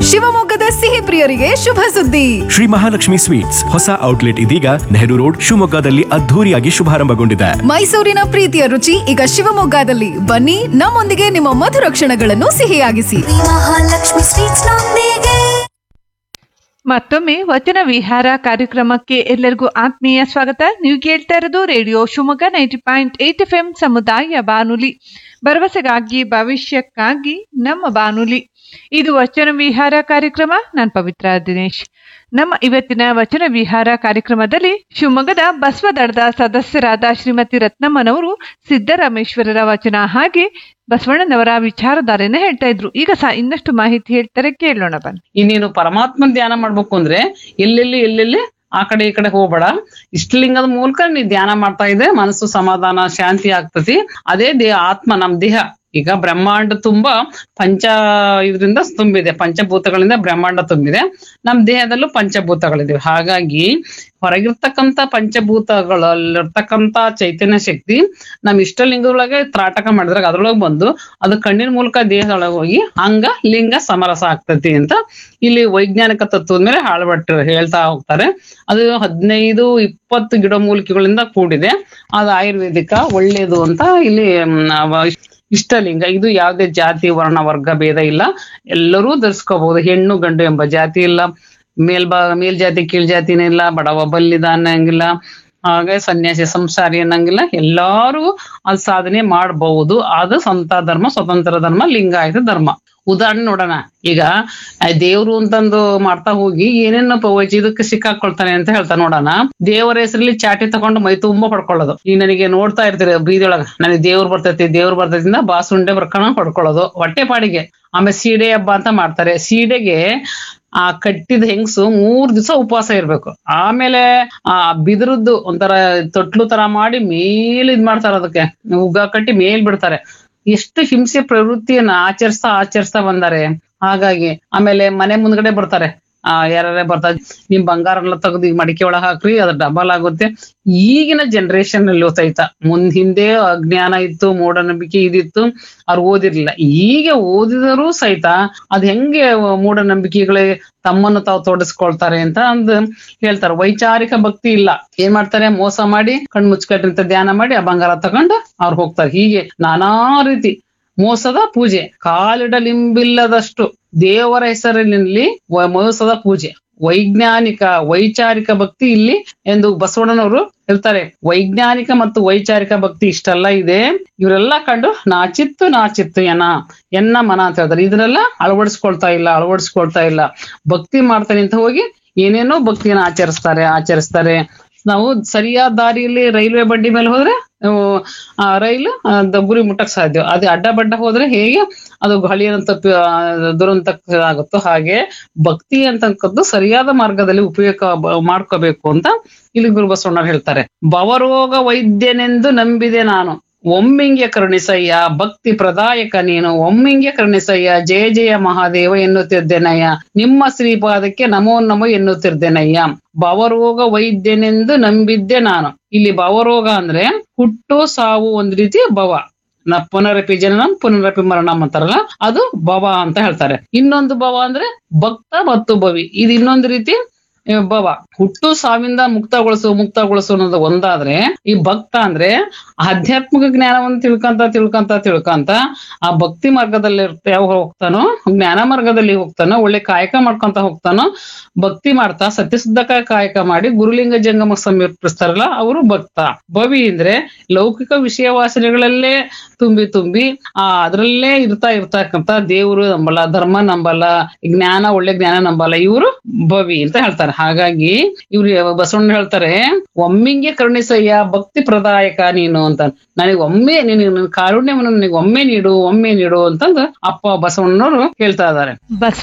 ಶಿವಮೊಗ್ಗದ ಸಿಹಿ ಪ್ರಿಯರಿಗೆ ಶುಭ ಸುದ್ದಿ ಶ್ರೀ ಮಹಾಲಕ್ಷ್ಮಿ ಸ್ವೀಟ್ಸ್ ಹೊಸ ಔಟ್ಲೆಟ್ ಇದೀಗ ನೆಹರು ರೋಡ್ ಶಿವಮೊಗ್ಗದಲ್ಲಿ ಅದ್ಧೂರಿಯಾಗಿ ಶುಭಾರಂಭಗೊಂಡಿದೆ ಮೈಸೂರಿನ ಪ್ರೀತಿಯ ರುಚಿ ಈಗ ಶಿವಮೊಗ್ಗದಲ್ಲಿ ಬನ್ನಿ ನಮ್ಮೊಂದಿಗೆ ನಿಮ್ಮ ಮಧುರ ಕ್ಷಣಗಳನ್ನು ಸಿಹಿಯಾಗಿಸಿ ಮಹಾಲಕ್ಷ್ಮಿ ಸ್ವೀಟ್ಸ್ ನೊಂದಿಗೆ ಮತ್ತೊಮ್ಮೆ ವಚನ ವಿಹಾರ ಕಾರ್ಯಕ್ರಮಕ್ಕೆ ಎಲ್ಲರಿಗೂ ಆತ್ಮೀಯ ಸ್ವಾಗತ ನೀವು ಕೇಳ್ತಾ ಇರೋದು radio Shivamogga ninety point eight F M ಸಮುದಾಯ ಬಾನುಲಿ ಭರವಸೆಗಾಗಿ ಭವಿಷ್ಯಕ್ಕಾಗಿ ನಮ್ಮ ಬಾನುಲಿ ಇದು ವಚನ ವಿಹಾರ ಕಾರ್ಯಕ್ರಮ ನಾನು ಪವಿತ್ರ ದಿನೇಶ್ ನಮ್ಮ ಇವತ್ತಿನ ವಚನ ವಿಹಾರ ಕಾರ್ಯಕ್ರಮದಲ್ಲಿ ಶಿವಮೊಗ್ಗದ ಬಸವದಳದ ಸದಸ್ಯರಾದ ಶ್ರೀಮತಿ ರತ್ನಮ್ಮನವರು ಸಿದ್ದರಾಮೇಶ್ವರರ ವಚನ ಹಾಗೆ ಬಸವಣ್ಣನವರ ವಿಚಾರಧಾರೆನ ಹೇಳ್ತಾ ಇದ್ರು ಈಗ ಸಹ ಇನ್ನಷ್ಟು ಮಾಹಿತಿ ಹೇಳ್ತಾರೆ ಕೇಳೋಣ ಬನ್ನಿ ಈ ನೀನು ಪರಮಾತ್ಮನ ಧ್ಯಾನ ಮಾಡ್ಬೇಕು ಅಂದ್ರೆ ಎಲ್ಲೆಲ್ಲಿ ಎಲ್ಲೆಲ್ಲಿ ಆ ಕಡೆ ಈ ಕಡೆ ಹೋಗ್ಬೇಡ ಇಷ್ಟಲಿಂಗದ ಮೂಲಕ ನೀ ಧ್ಯಾನ ಮಾಡ್ತಾ ಇದ್ರೆ ಮನಸ್ಸು ಸಮಾಧಾನ ಶಾಂತಿ ಆಗ್ತತಿ ಅದೇ ದೇಹ ಆತ್ಮ ನಮ್ ದೇಹ ಈಗ ಬ್ರಹ್ಮಾಂಡ ತುಂಬಾ ಪಂಚ ಇದರಿಂದ ತುಂಬಿದೆ ಪಂಚಭೂತಗಳಿಂದ ಬ್ರಹ್ಮಾಂಡ ತುಂಬಿದೆ ನಮ್ ದೇಹದಲ್ಲೂ ಪಂಚಭೂತಗಳಿದೆ ಹಾಗಾಗಿ ಹೊರಗಿರ್ತಕ್ಕಂಥ ಪಂಚಭೂತಗಳಲ್ಲಿರ್ತಕ್ಕಂಥ ಚೈತನ್ಯ ಶಕ್ತಿ ನಮ್ ಇಷ್ಟಲಿಂಗದೊಳಗೆ ತ್ರಾಟಕ ಮಾಡಿದಾಗ ಅದ್ರೊಳಗೆ ಬಂದು ಅದು ಕಣ್ಣಿನ ಮೂಲಕ ದೇಹದೊಳಗೆ ಹೋಗಿ ಅಂಗ ಲಿಂಗ ಸಮರಸ ಆಗ್ತತಿ ಅಂತ ಇಲ್ಲಿ ವೈಜ್ಞಾನಿಕ ತತ್ವದ ಮೇಲೆ ಹಾಳ್ಬಟ್ಟು ಹೇಳ್ತಾ ಹೋಗ್ತಾರೆ ಅದು ಹದಿನೈದು ಇಪ್ಪತ್ತು ಗಿಡಮೂಲಿಕೆಗಳಿಂದ ಕೂಡಿದೆ ಅದು ಆಯುರ್ವೇದಿಕ ಒಳ್ಳೇದು ಅಂತ ಇಲ್ಲಿ ಮ್, ಅವ- ಇಷ್ಟಲಿಂಗ ಇದು ಯಾವುದೇ ಜಾತಿ ವರ್ಣ ವರ್ಗ ಭೇದ ಇಲ್ಲ ಎಲ್ಲರೂ ಧರಿಸ್ಕೋಬಹುದು ಹೆಣ್ಣು ಗಂಡು ಎಂಬ ಜಾತಿ ಇಲ್ಲ ಮೇಲ್ಬಾ ಮೇಲ್ಜಾತಿ ಕೀಳ್ಜಾತಿನೇ ಇಲ್ಲ ಬಡವ ಬಲ್ಲಿದ ಅನ್ನಂಗಿಲ್ಲ ಹಾಗೆ ಸನ್ಯಾಸಿ ಸಂಸಾರಿ ಅನ್ನಂಗಿಲ್ಲ ಎಲ್ಲಾರು ಅದು ಸಾಧನೆ ಮಾಡಬಹುದು ಅದು ಸಂತ ಧರ್ಮ ಸ್ವತಂತ್ರ ಧರ್ಮ ಲಿಂಗಾಯತ ಧರ್ಮ ಉದಾಹರಣೆ ನೋಡೋಣ ಈಗ ಆ ದೇವ್ರು ಅಂತಂದು ಮಾಡ್ತಾ ಹೋಗಿ ಏನೇನು ಪವಚ ಇದಕ್ಕೆ ಸಿಕ್ಕಾಕೊಳ್ತಾನೆ ಅಂತ ಹೇಳ್ತಾ ನೋಡೋಣ ದೇವರ ಹೆಸರಲ್ಲಿ ಚಾಟಿ ತಗೊಂಡು ಮೈ ತುಂಬಾ ಹೊಡ್ಕೊಳ್ಳೋದು ಈಗ ನನಗೆ ನೋಡ್ತಾ ಇರ್ತೀರಿ ಬೀದಿಯೊಳಗ ನನಗೆ ದೇವ್ರು ಬರ್ತೈತಿ ದೇವ್ರು ಬರ್ತೈತಿಂದ ಬಾಸುಂಡೆ ಬರ್ಕೊಂಡು ಹೊಡ್ಕೊಳ್ಳೋದು ಹೊಟ್ಟೆ ಪಾಡಿಗೆ ಆಮೇಲೆ ಸೀಡೆ ಹಬ್ಬ ಅಂತ ಮಾಡ್ತಾರೆ ಸೀಡೆಗೆ ಆ ಕಟ್ಟಿದ ಹೆಂಗಸು ಮೂರ್ ದಿವಸ ಉಪವಾಸ ಇರ್ಬೇಕು ಆಮೇಲೆ ಆ ಬಿದಿರದ್ದು ಒಂಥರ ತೊಟ್ಲು ತರ ಮಾಡಿ ಮೇಲ್ ಇದ್ ಮಾಡ್ತಾರ ಅದಕ್ಕೆ ಉಗ್ಗ ಕಟ್ಟಿ ಮೇಲ್ ಬಿಡ್ತಾರೆ ಎಷ್ಟು ಹಿಂಸೆ ಪ್ರವೃತ್ತಿಯನ್ನ ಆಚರಿಸ್ತಾ ಆಚರಿಸ್ತಾ ಬಂದಾರೆ ಹಾಗಾಗಿ ಆಮೇಲೆ ಮನೆ ಮುಂದ್ಗಡೆ ಬರ್ತಾರೆ ಆ ಯಾರೇ ಬರ್ತಾರೆ ನಿಮ್ ಬಂಗಾರ ಎಲ್ಲ ತೆಗೆದು ಈಗ ಮಡಿಕೆ ಒಳಗ್ ಹಾಕ್ರಿ ಅದು ಡಬಲ್ ಆಗುತ್ತೆ ಈಗಿನ ಜನರೇಷನ್ ಅಲ್ಲಿ ಸಹಿತ ಮುಂದ್ ಹಿಂದೆ ಅಜ್ಞಾನ ಇತ್ತು ಮೂಢನಂಬಿಕೆ ಇದಿತ್ತು ಅವ್ರು ಓದಿರ್ಲಿಲ್ಲ ಈಗ ಓದಿದರೂ ಸಹಿತ ಅದ್ ಹೆಂಗೆ ಮೂಢನಂಬಿಕೆಗಳೇ ತಮ್ಮನ್ನು ತಾವು ತೊಡಸ್ಕೊಳ್ತಾರೆ ಅಂತ ಅಂದ್ ಹೇಳ್ತಾರೆ ವೈಚಾರಿಕ ಭಕ್ತಿ ಇಲ್ಲ ಏನ್ ಮಾಡ್ತಾರೆ ಮೋಸ ಮಾಡಿ ಕಣ್ ಮುಚ್ಕಟ್ಟಿಂತ ಧ್ಯಾನ ಮಾಡಿ ಆ ಬಂಗಾರ ತಗೊಂಡು ಅವ್ರು ಹೋಗ್ತಾರೆ ಹೀಗೆ ನಾನಾ ರೀತಿ ಮೋಸದ ಪೂಜೆ ಕಾಲಿಡಲಿಂಬಿಲ್ಲದಷ್ಟು ದೇವರ ಹೆಸರಿನಲ್ಲಿ ವ- ಮೋಸದ ಪೂಜೆ ವೈಜ್ಞಾನಿಕ ವೈಚಾರಿಕ ಭಕ್ತಿ ಇಲ್ಲಿ ಎಂದು ಬಸವಣ್ಣನವರು ಹೇಳ್ತಾರೆ ವೈಜ್ಞಾನಿಕ ಮತ್ತು ವೈಚಾರಿಕ ಭಕ್ತಿ ಇಷ್ಟೆಲ್ಲ ಇದೆ ಇವರೆಲ್ಲ ಕಂಡು ನಾಚಿತ್ತು ನಾಚಿತ್ತು ಎನ ಎನ್ನ ಮನ ಅಂತ ಹೇಳ್ತಾರೆ ಇದನ್ನೆಲ್ಲ ಅಳವಡಿಸ್ಕೊಳ್ತಾ ಇಲ್ಲ ಅಳವಡಿಸ್ಕೊಳ್ತಾ ಇಲ್ಲ ಭಕ್ತಿ ಮಾಡ್ತಾನೆ ಅಂತ ಹೋಗಿ ಏನೇನೋ ಭಕ್ತಿಯನ್ನ ಆಚರಿಸ್ತಾರೆ ಆಚರಿಸ್ತಾರೆ ನಾವು ಸರಿಯಾದ ದಾರಿಯಲ್ಲಿ ರೈಲ್ವೆ ಬಂಡಿ ಮೇಲೆ ಹೋದ್ರೆ ನಾವು, ಆ ರೈಲು ಆ, ದ- ಗುರಿ ಮುಟ್ಟಕ್ ಸಾಧ್ಯ ಅದೇ ಅಡ್ಡ ಬಡ್ಡ ಹೋದ್ರೆ ಹೇಗೆ ಅದು ಗಳಿಯನ್ನು ತಪ್ಪಿ ಆ, ದುರಂತ ಆಗುತ್ತೋ ಹಾಗೆ ಭಕ್ತಿ ಅಂತಕ್ಕದ್ದು ಸರಿಯಾದ ಮಾರ್ಗದಲ್ಲಿ ಉಪಯೋಗ ಬ- ಮಾಡ್ಕೋಬೇಕು ಅಂತ ಇಲ್ಲಿ ಗುರು ಬಸವಣ್ಣ ಹೇಳ್ತಾರೆ ಭವರೋಗ ವೈದ್ಯನೆಂದು ನಂಬಿದೆ ನಾನು ಒಮ್ಮಿಂಗೆ ಕರುಣಿಸಯ್ಯ ಭಕ್ತಿ ಪ್ರದಾಯಕ ನೀನು ಒಮ್ಮಿಂಗೆ ಕರುಣಿಸಯ್ಯ ಜಯ ಜಯ ಮಹಾದೇವ ಎನ್ನುತ್ತಿದ್ದೇನಯ್ಯ ನಿಮ್ಮ ಶ್ರೀಪಾದಕ್ಕೆ ನಮೋ ನಮೋ ಎನ್ನುತ್ತಿದ್ದೇನಯ್ಯ ಭವರೋಗ ವೈದ್ಯನೆಂದು ನಂಬಿದ್ದೆ ನಾನು ಇಲ್ಲಿ ಭವರೋಗ ಅಂದ್ರೆ ಹುಟ್ಟು ಸಾವು ಒಂದ್ ರೀತಿ ಭವ ನ ಪುನರಪಿ ಜನನಂ ಪುನರಪಿ ಮರಣಂ ಅಂತಾರಲ್ಲ ಅದು ಭವ ಅಂತ ಹೇಳ್ತಾರೆ ಇನ್ನೊಂದು ಭವ ಅಂದ್ರೆ ಭಕ್ತ ಮತ್ತು ಭವಿ ಇದು ಇನ್ನೊಂದು ರೀತಿ ಆ, ಭವ ಹುಟ್ಟು ಸಾವಿಂದ ಮುಕ್ತಗೊಳಿಸು ಮುಕ್ತಗೊಳಿಸು ಅನ್ನೋದು ಒಂದಾದ್ರೆ ಈ ಭಕ್ತ ಅಂದ್ರೆ ಆಧ್ಯಾತ್ಮಿಕ ಜ್ಞಾನವನ್ನು ತಿಳ್ಕೊಂತ ತಿಳ್ಕೊಂತ ತಿಳ್ಕೊಂತ ಆ ಭಕ್ತಿ ಮಾರ್ಗದಲ್ಲಿ ಯಾವ ಹೋಗ್ತಾನೋ ಜ್ಞಾನ ಮಾರ್ಗದಲ್ಲಿ ಹೋಗ್ತಾನೋ ಒಳ್ಳೆ ಕಾಯಕ ಮಾಡ್ಕೊಂತ ಹೋಗ್ತಾನೋ ಭಕ್ತಿ ಮಾಡ್ತಾ ಸತ್ಯಸಿದ್ಧ ಕಾಯಕ ಮಾಡಿ ಗುರುಲಿಂಗ ಜಂಗಮ ಸಮರ್ಪಿಸ್ತಾರಲ್ಲ ಅವರು ಭಕ್ತ ಭವಿ ಅಂದ್ರೆ ಲೌಕಿಕ ವಿಷಯ ವಾಸನೆಗಳಲ್ಲೇ ತುಂಬಿ ತುಂಬಿ ಆ ಅದ್ರಲ್ಲೇ ಇರ್ತಾ ಇರ್ತಕ್ಕಂತ ದೇವರು ನಂಬಲ್ಲ ಧರ್ಮ ನಂಬಲ್ಲ ಜ್ಞಾನ ಒಳ್ಳೆ ಜ್ಞಾನ ನಂಬಲ್ಲ ಇವರು ಭವಿ ಅಂತ ಹೇಳ್ತಾರೆ ಹಾಗಾಗಿ ಇವ್ರು ಬಸವಣ್ಣ ಹೇಳ್ತಾರೆ ಒಮ್ಮಿಂಗೆ ಕರುಣಿಸಯ್ಯ ಭಕ್ತಿ ಪ್ರದಾಯಕ ನೀನು ಅಂತ ನನಗೆ ಒಮ್ಮೆ ನೀನು ನಿನ್ನ ಕಾರುಣ್ಯವನ್ನು ನನಗೆ ಒಮ್ಮೆ ನೀಡು ಒಮ್ಮೆ ನೀಡು ಅಂತಂದು ಅಪ್ಪ ಬಸವಣ್ಣನವರು ಹೇಳ್ತಾ ಇದ್ದಾರೆ ಬಸವ